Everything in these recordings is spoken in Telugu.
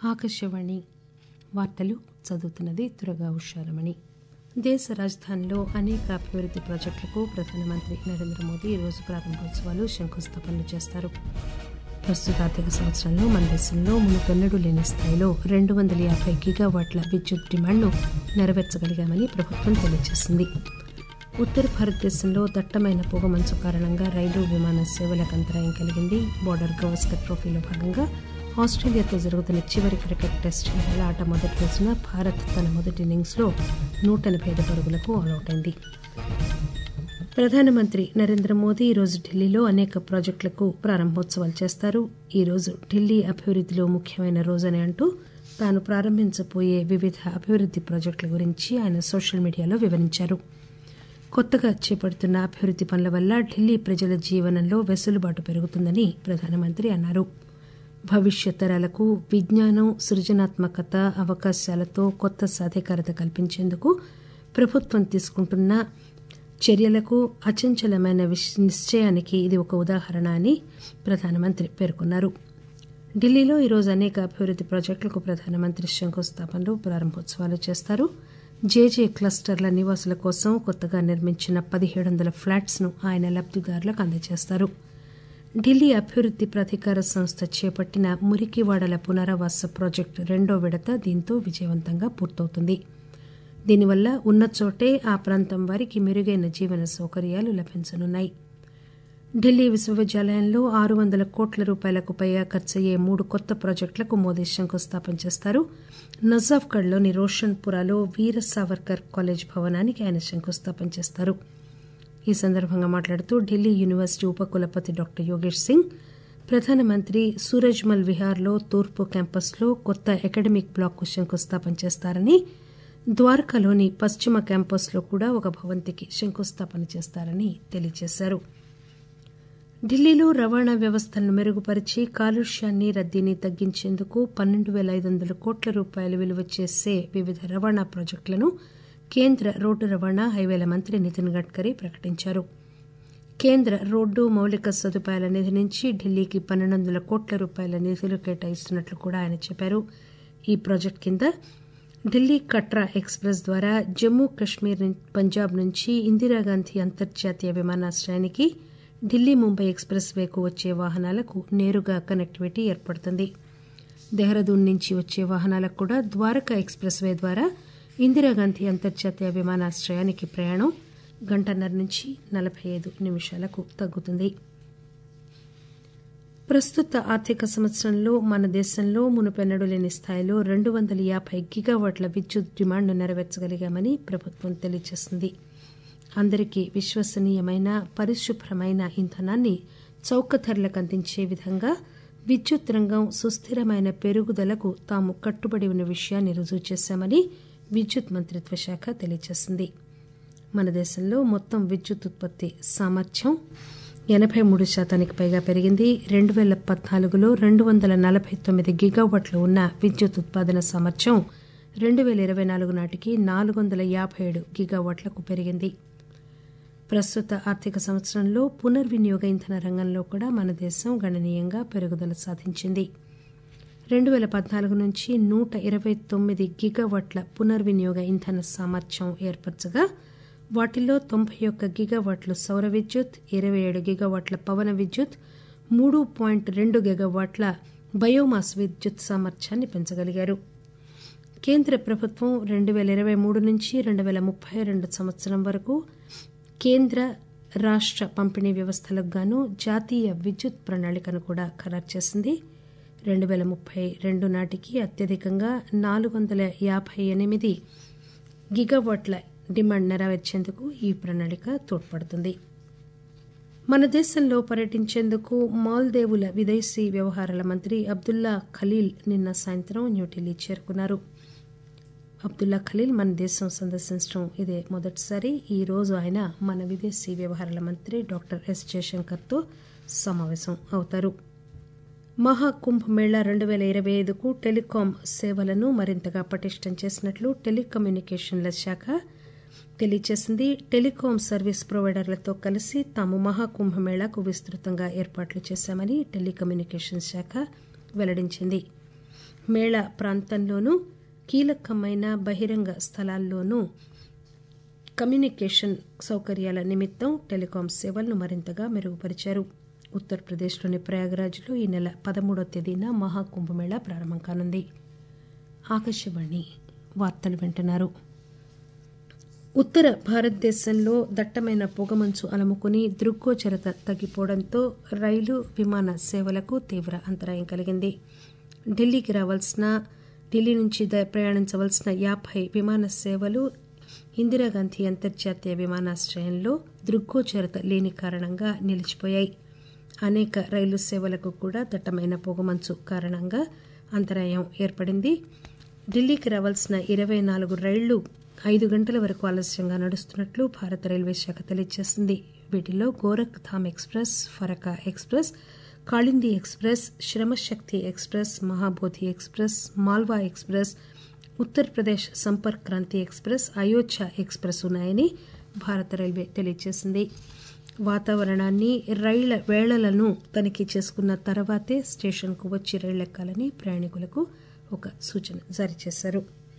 ఆకాశవాణి వార్తలు చదువుతున్నది దుర్గా ఉషారమణి దేశ రాజధానిలో అనేక అభివృద్ది ప్రాజెక్టులకు ప్రధానమంత్రి నరేంద్ర మోదీ ఈరోజు ప్రారంభోత్సవాలు శంకుస్థాపనలు చేస్తారు ప్రస్తుత ఆర్థిక సంవత్సరంలో మన దేశంలో మునుపెన్నడూ లేని స్థాయిలో రెండు వందల యాభై గిగావాట్ల విద్యుత్ డిమాండ్ను నెరవేర్చగలిగామని ప్రభుత్వం తెలియజేసింది ఉత్తర భారతదేశంలో దట్టమైన పొగమంచు కారణంగా రైలు విమాన సేవలకు అంతరాయం కలిగింది బోర్డర్ గవస్కర్ ట్రోఫీలో భాగంగా ఆస్ట్రేలియాతో జరుగుతున్న చివరి క్రికెట్ టెస్ట్ ఇవాళ ఆట మొదటి రోజున భారత్ తన మొదటి ఇన్నింగ్స్లో నూట ఎనభై ఐదు పరుగులకు ఆలౌట్ అయింది ప్రధానమంత్రి నరేంద్ర మోదీ ఈరోజు ఢిల్లీలో అనేక ప్రాజెక్టులకు ప్రారంభోత్సవాలు చేస్తారు ఈరోజు ఢిల్లీ అభివృద్దిలో ముఖ్యమైన రోజని అంటూ తాను ప్రారంభించబోయే వివిధ అభివృద్ది ప్రాజెక్టుల గురించి ఆయన సోషల్ మీడియాలో వివరించారు కొత్తగా చేపడుతున్న అభివృద్ది పనుల వల్ల ఢిల్లీ ప్రజల జీవనంలో వెసులుబాటు పెరుగుతుందని ప్రధానమంత్రి అన్నారు భవిష్యత్ తరాలకు విజ్ఞానం సృజనాత్మకత అవకాశాలతో కొత్త సాధికారత కల్పించేందుకు ప్రభుత్వం తీసుకుంటున్న చర్యలకు అచంచలమైన నిశ్చయానికి ఇది ఒక ఉదాహరణ అని ప్రధానమంత్రి పేర్కొన్నారు ఢిల్లీలో ఈరోజు అనేక అభివృద్ది ప్రాజెక్టులకు ప్రధానమంత్రి శంకుస్థాపనలు ప్రారంభోత్సవాలు చేస్తారు జేజే క్లస్టర్ల నివాసుల కోసం కొత్తగా నిర్మించిన పదిహేడు వందల ఫ్లాట్స్ ను ఆయన లబ్దిదారులకు అందజేస్తారు ఢిల్లీ అభివృద్ది ప్రాధికార సంస్థ చేపట్టిన మురికివాడల పునరావాస ప్రాజెక్టు రెండో విడత దీంతో విజయవంతంగా పూర్తవుతుంది దీనివల్ల ఉన్న చోటే ఆ ప్రాంతం వారికి మెరుగైన జీవన సౌకర్యాలు లభించనున్నాయి ఢిల్లీ విశ్వవిద్యాలయంలో ఆరు వందల కోట్ల రూపాయలకు పైగా ఖర్చయ్యే మూడు కొత్త ప్రాజెక్టులకు మోదీ శంకుస్థాపన చేస్తారు నజాఫ్గఢ్లోని రోషన్పురాలో వీర సావర్కర్ కాలేజ్ భవనానికి ఆయన శంకుస్థాపన చేస్తారు ఈ సందర్భంగా మాట్లాడుతూ ఢిల్లీ యూనివర్సిటీ ఉపకులపతి డాక్టర్ యోగేష్ సింగ్ ప్రధానమంత్రి సూరజ్మల్ విహార్లో తూర్పు క్యాంపస్లో కొత్త అకాడమిక్ బ్లాక్కు శంకుస్థాపన చేస్తారని ద్వారకాలోని పశ్చిమ క్యాంపస్లో కూడా ఒక భవంతికి శంకుస్థాపన చేస్తారని తెలియజేశారు ఢిల్లీలో రవాణా వ్యవస్థలను మెరుగుపరిచి కాలుష్యాన్ని రద్దీని తగ్గించేందుకు పన్నెండు పేల ఐదు వందల కోట్ల రూపాయలు విలువ చేసే వివిధ రవాణా ప్రాజెక్టులను కేంద్ర రోడ్డు రవాణా హైవేల మంత్రి నితిన్ గడ్కరీ ప్రకటించారు కేంద్ర రోడ్డు మౌలిక సదుపాయాల నిధి నుంచి ఢిల్లీకి పన్నెండు వందల కోట్ల రూపాయల నిధులు కేటాయిస్తున్నట్లు కూడా ఆయన చెప్పారు ఈ ప్రాజెక్టు కింద ఢిల్లీ కట్రా ఎక్స్ప్రెస్ ద్వారా జమ్మూ కశ్మీర్ పంజాబ్ నుంచి ఇందిరాగాంధీ అంతర్జాతీయ విమానాశ్రయానికి ఢిల్లీ ముంబై ఎక్స్ప్రెస్ వేకు వచ్చే వాహనాలకు నేరుగా కనెక్టివిటీ ఏర్పడుతుంది దెహ్రాదూన్ నుంచి వచ్చే వాహనాలకు కూడా ద్వారకా ఎక్స్ప్రెస్ వే ద్వారా ఇందిరాగాంధీ అంతర్జాతీయ విమానాశ్రయానికి ప్రయాణం గంటన్నర నుంచి నలభై ఐదు నిమిషాలకు తగ్గుతుంది ప్రస్తుత ఆర్థిక సంవత్సరంలో మన దేశంలో మునుపెన్నడూ లేని స్థాయిలో రెండు వందల యాభై గిగావాట్ల విద్యుత్ డిమాండ్ను నెరవేర్చగలిగామని ప్రభుత్వం తెలియజేసింది అందరికీ విశ్వసనీయమైన పరిశుభ్రమైన ఇంధనాన్ని చౌక ధరలకు అందించే విధంగా విద్యుత్ రంగం సుస్థిరమైన పెరుగుదలకు తాము కట్టుబడి ఉన్న విషయాన్ని రుజువు చేశామని విద్యుత్ మంత్రిత్వ శాఖ తెలియజేసింది మన దేశంలో మొత్తం విద్యుత్ ఉత్పత్తి సామర్థ్యం ఎనబై మూడు శాతానికి పైగా పెరిగింది రెండు పేల పద్నాలుగులో రెండు వందల నలభై తొమ్మిది గిగావాట్లు ఉన్న విద్యుత్ ఉత్పాదన సామర్థ్యం రెండు పేల ఇరవై నాలుగు నాటికి నాలుగు వందల యాభై ఏడు గిగావాట్లకు పెరిగింది ప్రస్తుత ఆర్థిక సంవత్సరంలో పునర్వినియోగ ఇంధన రంగంలో కూడా మన దేశం గణనీయంగా పెరుగుదల సాధించింది రెండు పేల పద్నాలుగు నుంచి నూట ఇరవై తొమ్మిది గిగావాట్ల పునర్వినియోగ ఇంధన సామర్థ్యం ఏర్పరచగా వాటిల్లో తొంభై ఒక్క గిగావాట్లు సౌర విద్యుత్ ఇరవై ఏడు గిగావాట్ల పవన విద్యుత్ మూడు పాయింట్ రెండు గిగావాట్ల బయోమాస్ విద్యుత్ సామర్థ్యాన్ని పెంచగలిగారు కేంద్ర ప్రభుత్వం రెండు పేల ఇరవై మూడు నుంచి రెండు పేల ముప్పై రెండు సంవత్సరం వరకు కేంద్ర రాష్ట పంపిణీ వ్యవస్థలకు గాను జాతీయ విద్యుత్ ప్రణాళికను కూడా ఖరారు చేసింది రెండు పేల ముప్పై రెండు నాటికి అత్యధికంగా నాలుగు వందల యాభై ఎనిమిది గిగావాట్ల డిమాండ్ నెరవేర్చేందుకు ఈ ప్రణాళిక తోడ్పడుతుంది మన దేశంలో పర్యటించేందుకు మాల్దేవుల విదేశీ వ్యవహారాల మంత్రి అబ్దుల్లా ఖలీల్ నిన్న సాయంత్రం న్యూఢిల్లీ చేరుకున్నారు అబ్దుల్లా ఖలీల్ మన దేశం సందర్శించడం ఇదే మొదటిసారి ఈ రోజు ఆయన మన విదేశీ వ్యవహారాల మంత్రి డాక్టర్ ఎస్ జయశంకర్తో సమావేశం అవుతారు మహాకుంభ్ మేళా రెండు పేల ఇరవై ఐదుకు టెలికాం సేవలను మరింతగా పటిష్టం చేసినట్లు టెలికమ్యూనికేషన్ల శాఖ తెలియజేసింది టెలికాం సర్వీస్ ప్రొవైడర్లతో కలిసి తాము మహాకుంభ మేళాకు విస్తృతంగా ఏర్పాట్లు చేశామని టెలికమ్యూనికేషన్ శాఖ వెల్లడించింది మేళా ప్రాంతంలోనూ కీలకమైన బహిరంగ స్థలాల్లోనూ కమ్యూనికేషన్ సౌకర్యాల నిమిత్తం టెలికాం సేవలను మరింతగా మెరుగుపరిచారు ఉత్తరప్రదేశ్లోని ప్రయాగ్రాజ్లో ఈ నెల పదమూడవ తేదీన మహాకుంభమేళా ప్రారంభం కానుంది ఆకాశవాణి వార్తలు వింటున్నారు ఉత్తర భారతదేశంలో దట్టమైన పొగమంచు అలముకుని దృగ్గోచరత తగ్గిపోవడంతో రైలు విమాన సేవలకు తీవ్ర అంతరాయం కలిగింది ఢిల్లీకి రావాల్సిన ఢిల్లీ నుంచి ప్రయాణించవలసిన యాభై విమాన సేవలు ఇందిరాగాంధీ అంతర్జాతీయ విమానాశ్రయంలో దృగ్గోచరత లేని కారణంగా నిలిచిపోయాయి అనేక రైలు సేవలకు కూడా దట్టమైన పొగమంచు కారణంగా అంతరాయం ఏర్పడింది ఢిల్లీకి రావాల్సిన ఇరవై నాలుగు రైళ్లు ఐదు గంటల వరకు ఆలస్యంగా నడుస్తున్నట్లు భారత రైల్వే శాఖ తెలియజేసింది వీటిలో Gorakh Dham express Farakka express Kalindi express Shramshakti express Mahabodhi express Malwa express Uttar Pradesh Sampark Kranti express Ayodhya express ఉన్నాయని భారత రైల్వే తెలియజేసింది వాతావరణాన్ని రైళ్ల వేళలను తనిఖీ చేసుకున్న తర్వాతే స్టేషన్కు వచ్చి రైళ్లెక్కాలని ప్రయాణికులకు ఒక సూచన జారీ చేశారు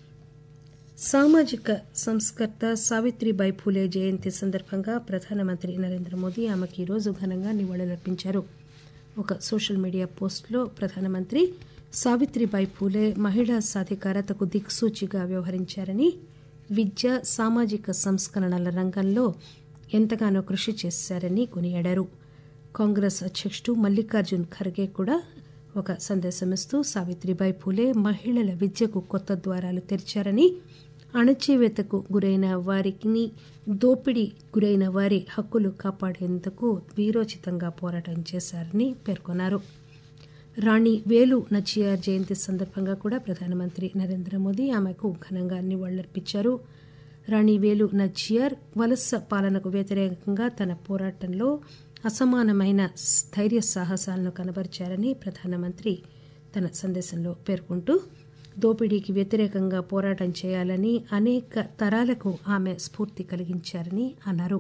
సామాజిక సంస్కర్త సావిత్రిబాయి ఫూలే జయంతి సందర్భంగా ప్రధానమంత్రి నరేంద్ర మోదీ ఆమెకు ఈరోజు ఘనంగా నివాళులర్పించారు ఒక సోషల్ మీడియా పోస్టులో ప్రధానమంత్రి సావిత్రిబాయి ఫూలే మహిళా సాధికారతకు దిక్సూచిగా వ్యవహరించారని విద్య సామాజిక సంస్కరణల రంగంలో ఎంతగానో కృషి చేశారని కొనియాడారు కాంగ్రెస్ అధ్యకుడు మల్లికార్జున్ ఖర్గే కూడా ఒక సందేశమిస్తూ సావిత్రిబాయి ఫూలే మహిళల విద్యకు కొత్త ద్వారాలు తెరిచారని అణచివేతకు గురైన వారికి దోపిడీ గురైన వారి హక్కులు కాపాడేందుకు వీరోచితంగా పోరాటం చేశారని పేర్కొన్నారు రాణి వేలు నచియార్ జయంతి సందర్భంగా కూడా ప్రధానమంత్రి నరేంద్ర మోదీ ఆమెకు ఘనంగా నివాళులర్పించారు రాణి వేలు నచియార్ వలస పాలనకు వ్యతిరేకంగా తన పోరాటంలో అసమానమైన ధైర్య సాహసాలను కనబరిచారని ప్రధానమంత్రి తన సందేశంలో పేర్కొంటూ దోపిడీకి వ్యతిరేకంగా పోరాటం చేయాలని అనేక తరాలకు ఆమె స్ఫూర్తి కలిగించారని అన్నారు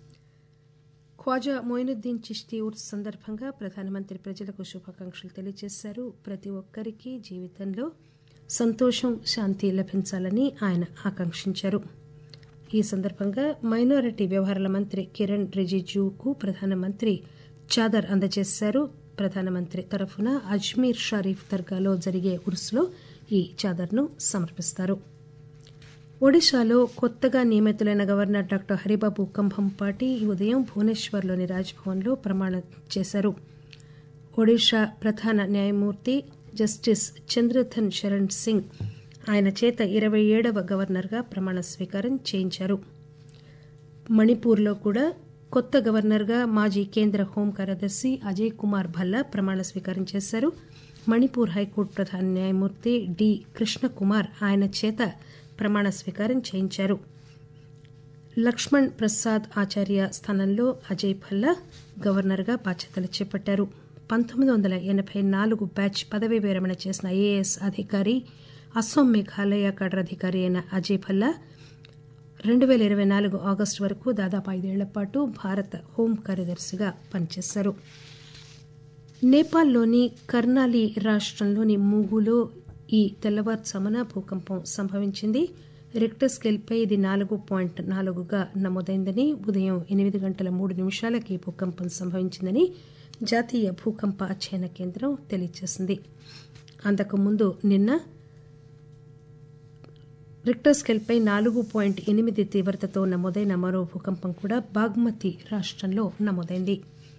ఖ్వాజా మొయినుద్దీన్ చిష్తీ ఉర్స్ సందర్భంగా ప్రధానమంత్రి ప్రజలకు శుభాకాంక్షలు తెలియజేశారు ప్రతి ఒక్కరికి జీవితంలో సంతోషం శాంతి లభించాలని ఆయన ఆకాంక్షించారు ఈ సందర్భంగా మైనారిటీ వ్యవహారాల మంత్రి కిరణ్ రిజిజుకు ప్రధానమంత్రి చాదర్ అందజేశారు ప్రధానమంత్రి తరఫున అజ్మీర్ షరీఫ్ దర్గాలో జరిగే ఉర్సులో ఈ చాదర్ను సమర్పిస్తారు ఒడిశాలో కొత్తగా నియమితులైన గవర్నర్ డాక్టర్ హరిబాబు కంభంపాటి ఈ ఉదయం భువనేశ్వర్లోని రాజ్భవన్లో ప్రమాణం చేశారు ఒడిషా ప్రధాన న్యాయమూర్తి జస్టిస్ చంద్రధన్ శరణ్ సింగ్ ఆయన చేత ఇరవై ఏడవ గవర్నర్గా ప్రమాణ స్వీకారం చేయించారు మణిపూర్లో కూడా కొత్త గవర్నర్గా మాజీ కేంద్ర హోం కార్యదర్శి అజయ్ కుమార్ భల్లా ప్రమాణ స్వీకారం చేశారు మణిపూర్ హైకోర్టు ప్రధాన న్యాయమూర్తి డి కృష్ణకుమార్ ఆయన చేత ప్రమాణ స్వీకారం చేయించారు లక్ష్మణ్ ప్రసాద్ ఆచార్య స్థానంలో అజయ్ భల్లా గవర్నర్గా బాధ్యతలు చేపట్టారు పంతొమ్మిది వందల ఎనబై నాలుగు బ్యాచ్ పదవీ విరమణ చేసిన ఐఏఎస్ అధికారి అస్సాం మేఘాలయ cadre అధికారి అయిన అజయ్ భల్లా రెండు పేల ఇరవై నాలుగు ఆగస్టు వరకు దాదాపు ఐదేళ్ల పాటు భారత హోం కార్యదర్శిగా పనిచేశారు నేపాల్లోని కర్నాలి రాష్టంలోని మూగులో ఈ తెల్లవారుజామున భూకంపం సంభవించింది రిక్టర్ స్కేల్పై ఇది నాలుగు పాయింట్ నాలుగుగా నమోదైందని ఉదయం ఎనిమిది గంటల మూడు నిమిషాలకి ఈ భూకంపం సంభవించిందని జాతీయ భూకంప అధ్యయన కేంద్రం తెలియజేసింది అంతకుముందు నిన్న రిక్టర్ స్కేల్పై నాలుగు పాయింట్ ఎనిమిది తీవ్రతతో నమోదైన మరో భూకంపం కూడా బాగ్మతి రాష్టంలో నమోదైంది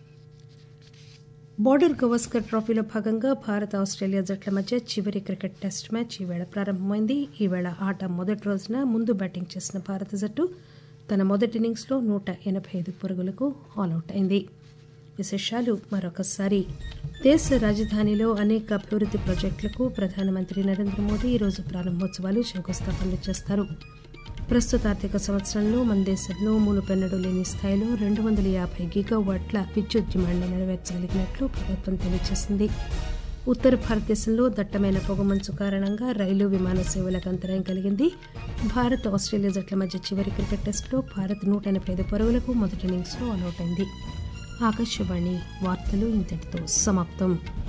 బోర్డర్ గవస్కర్ ట్రోఫీలో భాగంగా భారత్ ఆస్ట్రేలియా జట్ల మధ్య చివరి క్రికెట్ టెస్ట్ మ్యాచ్ ఈవేళ ప్రారంభమైంది ఈవేళ ఆట మొదటి రోజున ముందు బ్యాటింగ్ చేసిన భారత జట్టు తన మొదటి ఇన్నింగ్స్లో నూట ఎనబై ఐదు పరుగులకు ఆల్అవుట్ అయింది విశేషాలు మరొకసారి దేశ రాజధానిలో అనేక అభివృద్ది ప్రాజెక్టులకు ప్రధానమంత్రి నరేంద్ర మోదీ ఈరోజు ప్రారంభోత్సవాలు శంకుస్థాపనలు చేస్తారు ప్రస్తుత ఆర్థిక సంవత్సరంలో మన దేశంలో మునుపెన్నడూ లేని స్థాయిలో రెండు వందల యాభై గిగావాట్ల విద్యుత్ డిమాండ్ను నెరవేర్చగలిగినట్లు ప్రభుత్వం తెలియజేసింది ఉత్తర భారతదేశంలో దట్టమైన పొగమంచు కారణంగా రైలు విమాన సేవలకు అంతరాయం కలిగింది భారత్ ఆస్ట్రేలియా జట్ల మధ్య చివరి క్రికెట్ టెస్టులో భారత్ నూట ఎనబై ఐదు పరుగులకు మొదటి ఇన్నింగ్స్లో ఆల్అవుట్ అయింది ఆకాశవాణి వార్తలు ఇంతటితో సమాప్తం